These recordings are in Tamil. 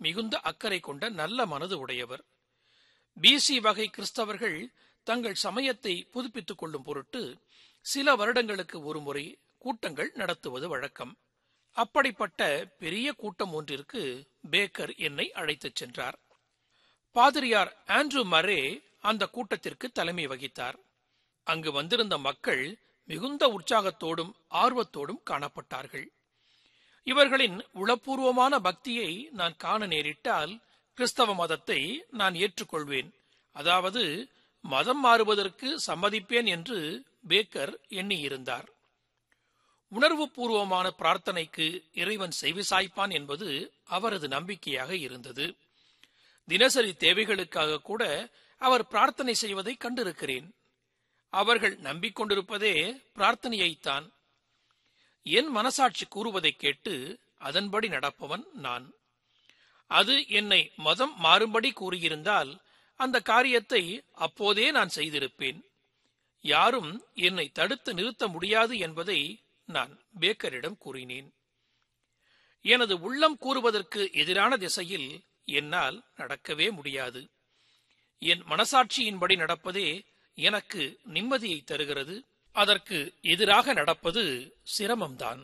மிகுந்த அக்கறை கொண்ட நல்ல மனது உடையவர் பிசி வகை கிறிஸ்தவர்கள் தங்கள் சமயத்தை புதுப்பித்துக் கொள்ளும் பொருட்டு சில வருடங்களுக்கு ஒருமுறை கூட்டங்கள் நடத்துவது வழக்கம் அப்படிப்பட்ட பெரிய கூட்டம் ஒன்றிற்கு பேக்கர் என்னை அழைத்துச் சென்றார் பாதிரியார் ஆண்ட்ரூ மரே அந்த கூட்டத்திற்கு தலைமை வகித்தார் அங்கு வந்திருந்த மக்கள் மிகுந்த உற்சாகத்தோடும் ஆர்வத்தோடும் காணப்பட்டார்கள் இவர்களின் உளப்பூர்வமான பக்தியை நான் காண நேரிட்டால் கிறிஸ்தவ மதத்தை நான் ஏற்றுக்கொள்வேன் அதாவது மதம் மாறுவதற்கு சம்மதிப்பேன் என்று பேக்கர் எண்ணியிருந்தார் உணர்வுபூர்வமான பிரார்த்தனைக்கு இறைவன் செவிசாய்ப்பான் என்பது அவரது நம்பிக்கையாக இருந்தது தினசரி தேவைகளுக்காக கூட அவர் பிரார்த்தனை செய்வதை கண்டிருக்கிறேன் அவர்கள் நம்பிக்கொண்டிருப்பதே பிரார்த்தனையைத்தான் என் மனசாட்சி கூறுவதை கேட்டு அதன்படி நடப்பவன் நான் அது என்னை மதம் மாறும்படி கூறியிருந்தால் அந்த காரியத்தை அப்போதே நான் செய்திருப்பேன் யாரும் என்னை தடுத்து நிறுத்த முடியாது என்பதை நான் பேக்கரிடம் கூறினேன் எனது உள்ளம் கூறுவதற்கு எதிரான திசையில் என்னால் நடக்கவே முடியாது என் மனசாட்சியின்படி நடப்பதே எனக்கு நிம்மதியை தருகிறது அதற்கு எதிராக நடப்பது சிரமம்தான்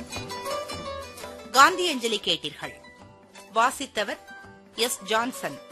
காந்தியஞ்சலி கேட்டீர்கள் வாசித்தவர் எஸ் ஜான்சன்